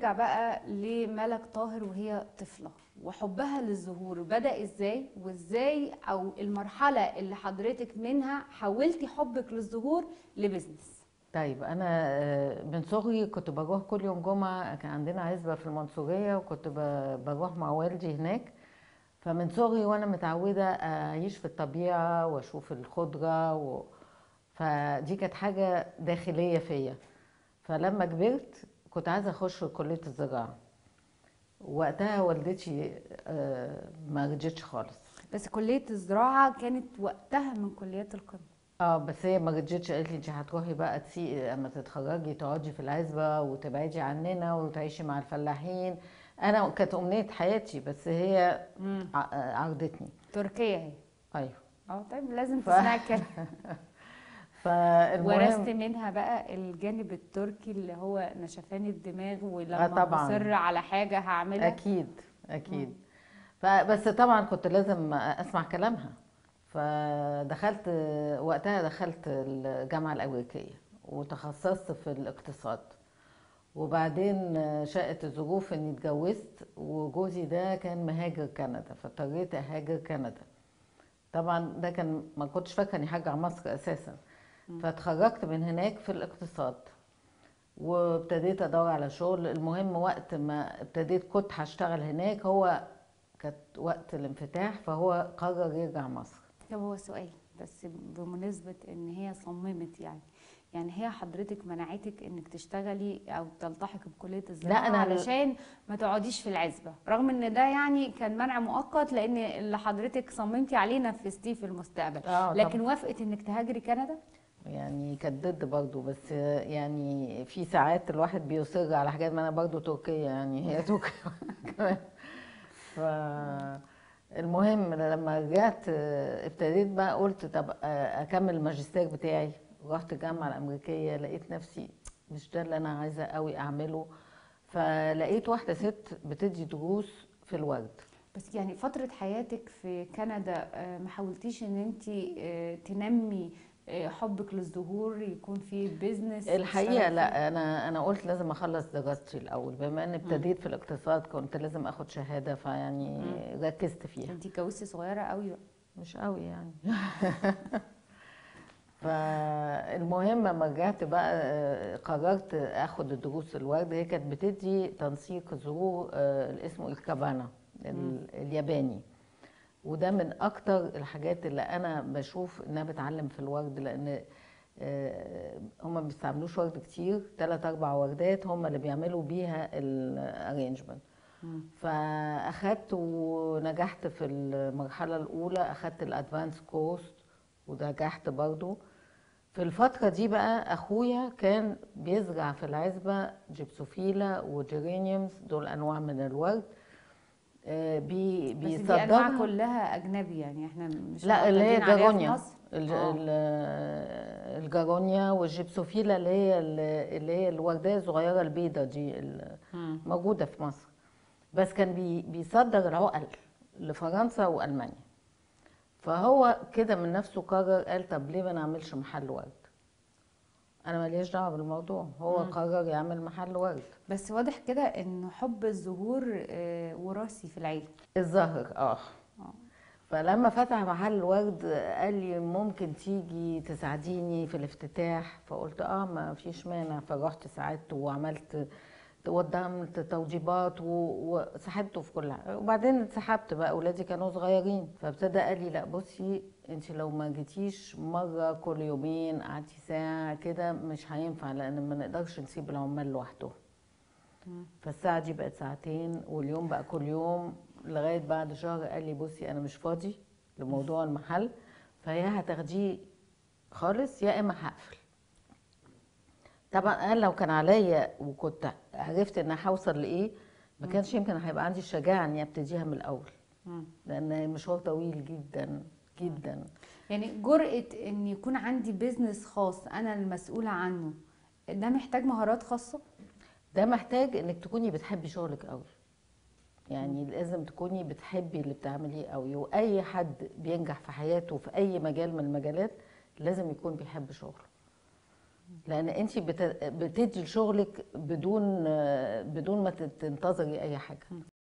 نرجع بقى لملك طاهر وهي طفلة وحبها للظهور بدأ ازاي وازاي او المرحلة اللي حضرتك منها حولتي حبك للظهور لبزنس طيب انا آه، من صغري كنت بروح كل يوم جمعه كان عندنا عزبه في المنصوريه وكنت ب- بروح مع والدي هناك فمن صغري وانا متعوده اعيش في الطبيعه واشوف الخضره و... فدي كانت حاجه داخليه فيا فلما كبرت كنت عايزه اخش كليه الزراعه وقتها والدتي آه، ما رضيتش خالص بس كلية الزراعة كانت وقتها من كليات القمة اه بس هي ما رضيتش قالت لي انت هتروحي بقى تسي اما تتخرجي تقعدي في العزبه وتبعدي عننا وتعيشي مع الفلاحين انا كانت امنيه حياتي بس هي ع- عرضتني تركيا هي ايوه اه طيب لازم ف- تسمعي الكلام ورثت فالمهم منها بقى الجانب التركي اللي هو نشفان الدماغ آه ولما طبعاً. بصر على حاجة هعملها اكيد اكيد فبس طبعا كنت لازم اسمع كلامها فدخلت وقتها دخلت الجامعه الامريكيه وتخصصت في الاقتصاد وبعدين شاءت الظروف اني اتجوزت وجوزي ده كان مهاجر كندا فاضطريت اهاجر كندا طبعا ده كان ما كنتش فاكره اني هرجع مصر اساسا فاتخرجت من هناك في الاقتصاد وابتديت ادور على شغل المهم وقت ما ابتديت كنت هشتغل هناك هو كانت وقت الانفتاح فهو قرر يرجع مصر طب هو سؤال بس بمناسبة ان هي صممت يعني يعني هي حضرتك منعتك انك تشتغلي او تلتحقي بكلية الزراعة أنا- علشان ما تقعديش في العزبة رغم ان ده يعني كان منع مؤقت لان اللي حضرتك صممتي عليه نفذتيه في المستقبل آه، لكن طبعاً. وافقت انك تهاجري كندا يعني كانت ضد برضه بس يعني في ساعات الواحد بيصر على حاجات ما انا برضه تركية يعني هي تركية كمان ف المهم لما رجعت ابتديت بقى قلت طب اكمل الماجستير بتاعي رحت الجامعة الأمريكية لقيت نفسي مش ده اللي أنا عايزة قوي أعمله فلقيت واحدة ست بتدي دروس في الورد بس يعني فترة حياتك في كندا آه، ما حاولتيش ان انت تنمي آه، حبك للظهور يكون في بيزنس الحقيقه لا انا انا قلت لازم اخلص دراستي الاول بما اني ابتديت في الاقتصاد كنت لازم اخد شهاده فيعني ركزت فيها انت اتجوزتي صغيرة قوي بقى مش قوي يعني فالمهم لما رجعت بقى آه، قررت اخد الدروس الورد هي كانت بتدي تنسيق ظهور آه، اللي اسمه الكابانا ال- الياباني وده من اكتر الحاجات اللي انا بشوف انها بتعلم في الورد لان آه، هما ما بيستعملوش ورد كتير ثلاث اربع وردات هما اللي بيعملوا بيها الارينجمنت فاخدت ونجحت في المرحله الاولى اخدت الادفانس كورس ونجحت برضو في الفتره دي بقى اخويا كان بيزرع في العزبه جبسوفيلا وجيرينيومز دول انواع من الورد آه، بي بس دي انواع بيصدرها كلها اجنبي يعني احنا مش لا اللي هي معتادين عليها في جارونيا مصر. الج- آه. ال- الجارونيا والجبسوفيلا اللي هي ال- اللي هي الورديه الصغيره البيضه دي ال- مم. موجوده في مصر بس كان بي بيصدر العقل لفرنسا والمانيا فهو كده من نفسه قرر قال طب ليه ما نعملش محل ورد انا ماليش دعوه بالموضوع هو قرر يعمل محل ورد بس واضح كده ان حب الظهور آه، وراثي في العيله الظاهر اه آه. فلما فتح محل ورد قال لي ممكن تيجي تساعديني في الافتتاح فقلت اه ما فيش مانع فرحت ساعدته وعملت وقدمت توجيبات و- وساعدته في كل حاجه وبعدين انسحبت بقى اولادي كانوا صغيرين فابتدى قال لي لا بصي انت لو ما جيتيش مره كل يومين قعدتي ساعه كده مش هينفع لان ما نقدرش نسيب العمال لوحدهم فالساعة دي بقت ساعتين واليوم بقى كل يوم لغاية بعد شهر قال لي بصي أنا مش فاضي لموضوع المحل فيا هتاخديه خالص يا إما هقفل طبعا أنا لو كان عليا وكنت عرفت إن هوصل لإيه ما كانش يمكن هيبقى عندي الشجاعة إني أبتديها من الأول مم. لأن مشوار طويل جدا جدا يعني جرأة ان يكون عندي بيزنس خاص انا المسؤولة عنه ده محتاج مهارات خاصة ده محتاج انك تكوني بتحبي شغلك قوي يعني لازم تكوني بتحبي اللي بتعمليه قوي واي حد بينجح في حياته في اي مجال من المجالات لازم يكون بيحب شغله لان انت بت- بتدي لشغلك بدون بدون ما تنتظري اي حاجه